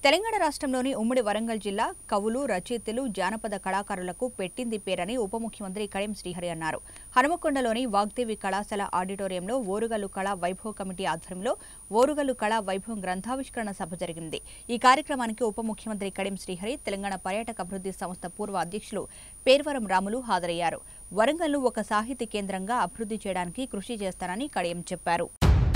తెలంగాణ రాష్ట్రంలోని ఉమ్మడి వరంగల్ జిల్లా కవులు రచయితలు జానపద కళాకారులకు పెట్టింది పేరని ఉప ముఖ్యమంత్రి కడియం శ్రీహరి అన్నారు హనుమకొండలోని వాగ్దేవి కళాశాల ఆడిటోరియంలో ఓరుగల్లు కళా వైభవ్ కమిటీ ఆధ్వర్యంలో ఓరుగల్లు కళా వైభవం గ్రంథావిష్కరణ సభ జరిగింది ఈ కార్యక్రమానికి ఉప ముఖ్యమంత్రి కడియం శ్రీహరి తెలంగాణ పర్యాటక అభివృద్ధి సంస్థ పూర్వ అధ్యక్షులు పేర్వరం రాములు హాజరయ్యారు వరంగల్ను ఒక సాహితీ కేంద్రంగా అభివృద్ధి చేయడానికి కృషి చేస్తానని కడియం చెప్పారు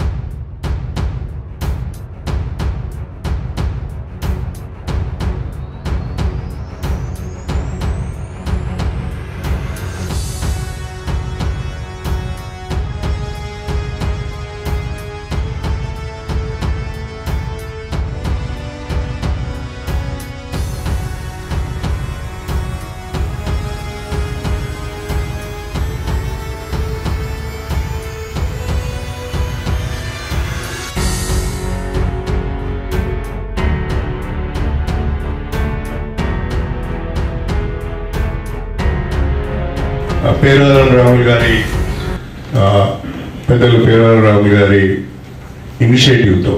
పేరారం రాములు గారి ఆ, పెద్దలు పేరారం రాములు గారి ఇనిషియేటివ్తో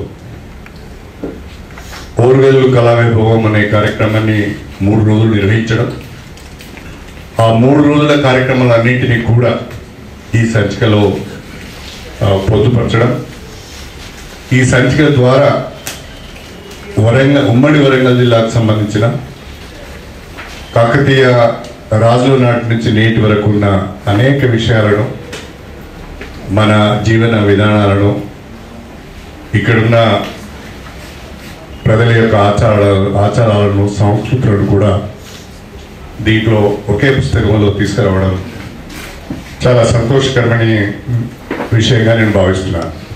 ఓర్గల్లు కళావైభవం అనే కార్యక్రమాన్ని మూడు రోజులు నిర్వహించడం ఆ మూడు రోజుల కార్యక్రమాలన్నింటినీ కూడా ఈ సంచికలో ఆ, పొందుపరచడం ఈ సంచిక ద్వారా వరంగల్ ఉమ్మడి వరంగల్ జిల్లాకు సంబంధించిన కాకతీయ రాజుల నాటి నుంచి నేటి వరకు ఉన్న అనేక విషయాలను మన జీవన విధానాలను ఇక్కడున్న ప్రజల యొక్క ఆచారాలు ఆచారాలను సంస్కృతులను కూడా దీంట్లో ఒకే పుస్తకంలో తీసుకురావడం చాలా సంతోషకరమైన విషయంగా నేను భావిస్తున్నాను